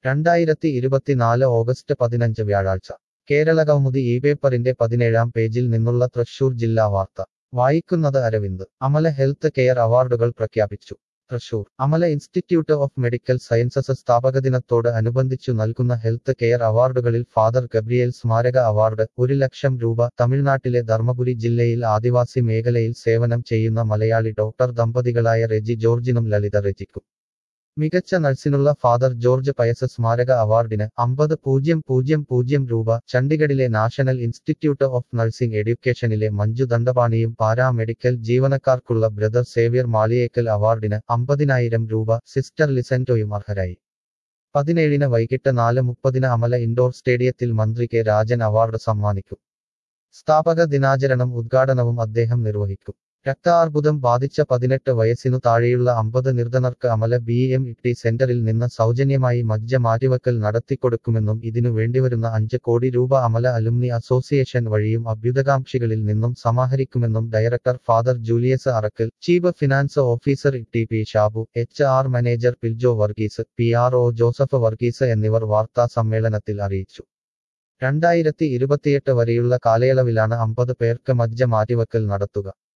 രണ്ടായിരത്തി ഇരുപത്തിനാല് ഓഗസ്റ്റ് പതിനഞ്ച് വ്യാഴാഴ്ച കേരളകൗമുദി ഈ പേപ്പറിന്റെ പതിനേഴാം പേജിൽ നിന്നുള്ള തൃശൂർ ജില്ലാ വാർത്ത വായിക്കുന്നത് അരവിന്ദ് അമല ഹെൽത്ത് കെയർ അവാർഡുകൾ പ്രഖ്യാപിച്ചു Thrissur Amala institute of medical sciences സ്ഥാപകദിനത്തോട് അനുബന്ധിച്ചു നൽകുന്ന ഹെൽത്ത് കെയർ അവാർഡുകളിൽ ഫാദർ ഗബ്രിയേൽ സ്മാരക അവാർഡ് ഒരു ലക്ഷം രൂപ തമിഴ്നാട്ടിലെ ധർമ്മപുരി ജില്ലയിൽ ആദിവാസി മേഖലയിൽ സേവനം ചെയ്യുന്ന മലയാളി ഡോക്ടർ ദമ്പതികളായ റെജി ജോർജിനും ലളിത റെജിക്കും മികച്ച നഴ്സിനുള്ള ഫാദർ ജോർജ് പയസ് സ്മാരക അവാർഡിന് അമ്പത് പൂജ്യം പൂജ്യം പൂജ്യം രൂപ ചണ്ഡിഗഡിലെ നാഷണൽ ഇൻസ്റ്റിറ്റ്യൂട്ട് ഓഫ് നഴ്സിംഗ് എഡ്യൂക്കേഷനിലെ മഞ്ജു ദണ്ഡപാണിയും പാരാമെഡിക്കൽ ജീവനക്കാർക്കുള്ള ബ്രദർ സേവ്യർ മാളിയേക്കൽ അവാർഡിന് അമ്പതിനായിരം രൂപ സിസ്റ്റർ ലിസൻറ്റോയും അർഹരായി പതിനേഴിന് വൈകിട്ട് നാല് മുപ്പതിന് അമല ഇൻഡോർ സ്റ്റേഡിയത്തിൽ മന്ത്രി കെ രാജൻ അവാർഡ് സമ്മാനിക്കും സ്ഥാപക ദിനാചരണം ഉദ്ഘാടനവും അദ്ദേഹം നിർവഹിക്കും രക്താർബുദം ബാധിച്ച പതിനെട്ട് വയസ്സിനു താഴെയുള്ള അമ്പത് നിർധനർക്ക് അമല ബി എം ടി സെന്ററിൽ നിന്ന് സൗജന്യമായി മജ്ജ മാറ്റിവെക്കൽ നടത്തിക്കൊടുക്കുമെന്നും ഇതിനു വേണ്ടിവരുന്ന അഞ്ച് കോടി രൂപ അമല അലുമിനി അസോസിയേഷൻ വഴിയും അഭ്യുതകാംക്ഷികളിൽ നിന്നും സമാഹരിക്കുമെന്നും director father Julius Arakkal chief finance officer T P Shabu H R manager Piljo Varghese P R O Joseph Varghese എന്നിവർ വാർത്താ സമ്മേളനത്തിൽ അറിയിച്ചു രണ്ടായിരത്തി ഇരുപത്തിയെട്ട് വരെയുള്ള കാലയളവിലാണ് അമ്പത് പേർക്ക് മജ്ജ മാറ്റിവെക്കൽ നടത്തുക